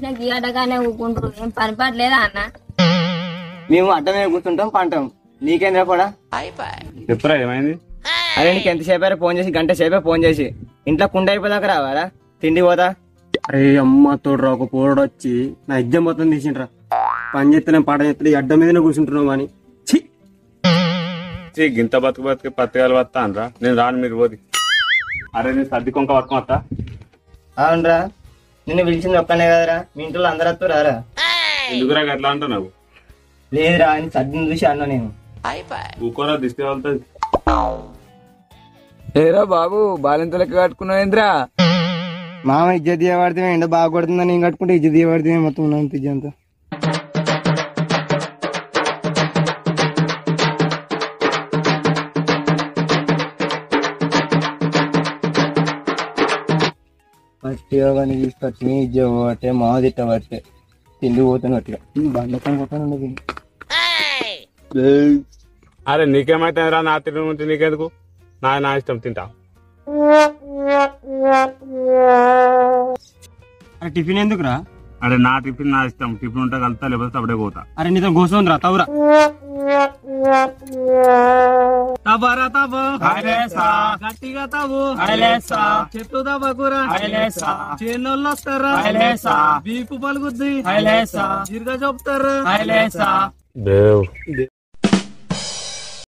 చేసినా గీయటగానే ఊకుంటారు ఏం పని పడలేదా అన్న మేము అడ్డమే కూర్చుంటాం పంటాం నీకేంద్రా కూడా చెప్పురా ఏమైంది అరే నీకు ఎంతసేపు అయినా ఫోన్ చేసి గంట సేపే ఫోన్ చేసి ఇంట్లో కుండ అయిపోదాకా రావాలా తిండి పోతా అరే అమ్మ తోడు ఒక పోడు వచ్చి నా ఎగ్జామ్ మొత్తం తీసిండ్రా పని చేస్తేనే పాట చేస్తే అడ్డ మీదనే కూర్చుంటున్నావు అని ఛీ చీ, గింత బతుకు బతుకు పత్రికలు వస్తా అనరా నేను రాను మీరు పోది అరే నేను సర్ది కొంక వర్కం వస్తా అవునరా నిన్ను పిలిచింది ఒక్కనే కదరా మీ ఇంట్లో అందరూ వస్తారు రారా ఎందుకురా ఎట్లా అంటున్నావు లేదురా అని సర్దిని చూసి అన్నా నేను ఊకోరా దిష్టి వెళ్తుంది ఏరా బాబు బాలింత లెక్క కట్టుకున్నావు ఏంద్రా మామ ఇజ్జత్ చేయబడితే ఎండ బాగా కొడుతుందని నేను కట్టుకుంటే ఇజ్జత్ చేయబడితే మొత్తం ఉన్నాను పిజ్జ అంతా పట్టి యోగాన్ని తీసుకొచ్చి ఇజ్జ పోతే మా తిట్ట పట్టే తిండి పోతాను అట్లా బండకం పోతాను అరే నీకేమైతే రా నా తిరిగి ఉంటే నీకెందుకు నా నా ఇష్టం తింటా అరే టిఫిన్ ఎందుకురా అరే నా టిఫిన్ నా ఇష్టం టిఫిన్ ఉంటే కలుతా లేకపోతే అప్పుడే పోతా అరే నీతో గోసోందిరా తవురా తబరా తబ గట్టిగా తబు చెట్టు తబకురా చేనోళ్ళు వస్తారా బీపు పలుగుద్ది జిరగ చెప్తారా దేవ్